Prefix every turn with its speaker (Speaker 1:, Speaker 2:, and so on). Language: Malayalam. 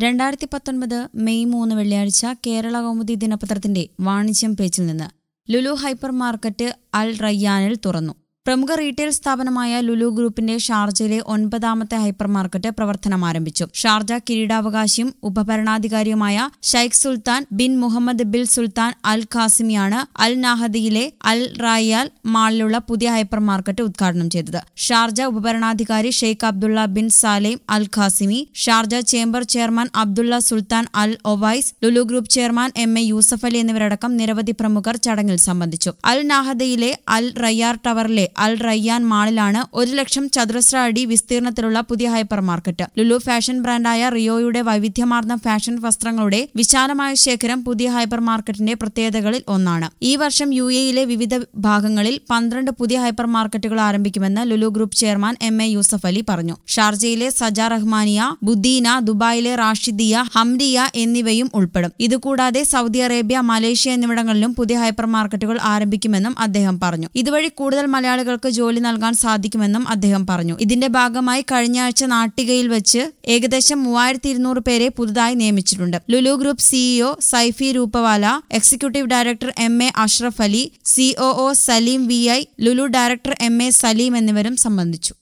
Speaker 1: രണ്ടായിരത്തി പത്തൊൻപത് മെയ് മൂന്ന് വെള്ളിയാഴ്ച കേരള കൗമുദി ദിനപത്രത്തിന്റെ വാണിജ്യം പേജിൽ നിന്ന് ലുലു ഹൈപ്പർ മാർക്കറ്റ് അൽ റയ്യാനിൽ തുറന്നു പ്രമുഖ റീറ്റെയിൽ സ്ഥാപനമായ ലുലു ഗ്രൂപ്പിന്റെ ഷാർജയിലെ ഒൻപതാമത്തെ ഹൈപ്പർ മാർക്കറ്റ് പ്രവർത്തനം ആരംഭിച്ചു ഷാർജ കിരീടാവകാശിയും ഉപഭരണാധികാരിയുമായ Sheikh Sultan bin Mohammed bin Sultan Al ഖാസിമിയാണ് അൽ നാഹദിയിലെ അൽ റായാൽ മാളിലുള്ള പുതിയ ഹൈപ്പർ മാർക്കറ്റ് ഉദ്ഘാടനം ചെയ്തത് ഷാർജ ഉപഭരണാധികാരി Sheikh Abdullah bin Salem Al Qasimi Sharjah chamber chairman Abdullah Sultan Al Owais Lulu group chairman M A Yusuff Ali എന്നിവരടക്കം നിരവധി പ്രമുഖർ ചടങ്ങിൽ സംബന്ധിച്ചു അൽ നാഹദയിലെ അൽ റയ്യാർ ടവറിലെ അൽ റയ്യാൻ മാളിലാണ് ഒരു ലക്ഷം ചതുരശ്ര അടി വിസ്തീർണത്തിലുള്ള പുതിയ ഹൈപ്പർ മാർക്കറ്റ് ലുലു ഫാഷൻ ബ്രാൻഡായ റിയോയുടെ വൈവിധ്യമാർന്ന ഫാഷൻ വസ്ത്രങ്ങളുടെ വിശാലമായ ശേഖരം പുതിയ ഹൈപ്പർ മാർക്കറ്റിന്റെ പ്രത്യേകതകളിൽ ഒന്നാണ് ഈ വർഷം യു എയിലെ വിവിധ ഭാഗങ്ങളിൽ പന്ത്രണ്ട് പുതിയ ഹൈപ്പർ മാർക്കറ്റുകൾ ആരംഭിക്കുമെന്ന് Lulu group chairman M A Yusuff Ali പറഞ്ഞു ഷാർജയിലെ സജ റഹ്മാനിയ ബുദ്ദീന ദുബായിലെ റാഷിദിയ ഹംരിയ എന്നിവയും ഉൾപ്പെടും ഇതുകൂടാതെ സൗദി അറേബ്യ മലേഷ്യ എന്നിവിടങ്ങളിലും പുതിയ ഹൈപ്പർ മാർക്കറ്റുകൾ ആരംഭിക്കുമെന്നും അദ്ദേഹം പറഞ്ഞു ഇതുവഴി കൂടുതൽ മലയാളികൾക്ക് ജോലി നൽകാൻ സാധിക്കുമെന്നും അദ്ദേഹം പറഞ്ഞു ഇതിന്റെ ഭാഗമായി കഴിഞ്ഞ ആഴ്ച നാട്ടികയിൽ വെച്ച് ഏകദേശം മൂവായിരത്തി ഇരുന്നൂറ് പേരെ പുതുതായി നിയമിച്ചിട്ടുണ്ട് Lulu group CEO Saifee Rupawala executive director M A Ashraf Ali COO Saleem V I Lulu director M A Saleem എന്നിവരും സംബന്ധിച്ചു